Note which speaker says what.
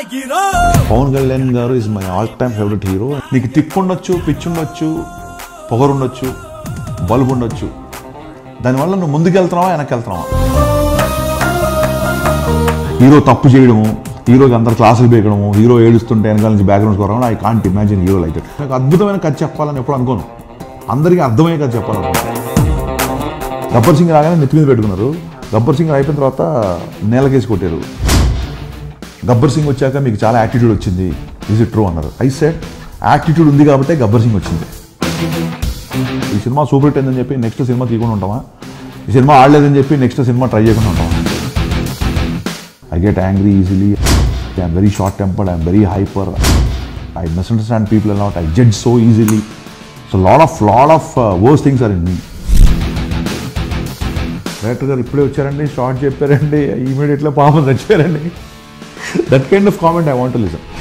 Speaker 1: hero
Speaker 2: Pawan Kalyan garu is my all time favourite hero నీకు తిక్కు ఉండొచ్చు పిచ్చి ఉండొచ్చు పొగరు ఉండొచ్చు బల్బు ఉండొచ్చు దానివల్ల నువ్వు ముందుకు వెళ్తున్నావా వెనక్కి వెళ్తున్నావా హీరో తప్పు చేయడము హీరోకి అందరు క్లాసులు పీకడము హీరో ఏడుస్తుంటే వెనకాల నుంచి background score I can't imagine hero like it నాకు అద్భుతమైన కథ చెప్పాలని ఎప్పుడు అనుకోను అందరికీ అర్థమయ్యే కథ చెప్పాలనుకో గబ్బర్ సింగ్ రాగానే నెత్తి మీద పెట్టుకున్నారు గబ్బర్ సింగ్ అయిపోయిన తర్వాత నేలకేసి కొట్టారు గబ్బర్ సింగ్ వచ్చాక మీకు చాలా యాటిట్యూడ్ వచ్చింది ఈజ్ ఇట్ ట్రూ అన్నారు ఐ సెట్ యాటిట్యూడ్ ఉంది కాబట్టి గబ్బర్ సింగ్ వచ్చింది ఈ సినిమా సూపర్ హిట్ అయిందని చెప్పి నెక్స్ట్ సినిమా తీయకుండా ఉంటామా ఈ సినిమా ఆడలేదని చెప్పి నెక్స్ట్ సినిమా ట్రై చేయకుండా ఉంటామా I get angry easily I'm very short tempered I'm very hyper I misunderstand people a lot I judge so easily so lot of lot of worse things are in me director గారు ఇప్పుడే వచ్చారండి short చెప్పారండి ఇమీడియట్గా పాపం చచ్చిపోయారండి that kind of comment I want listen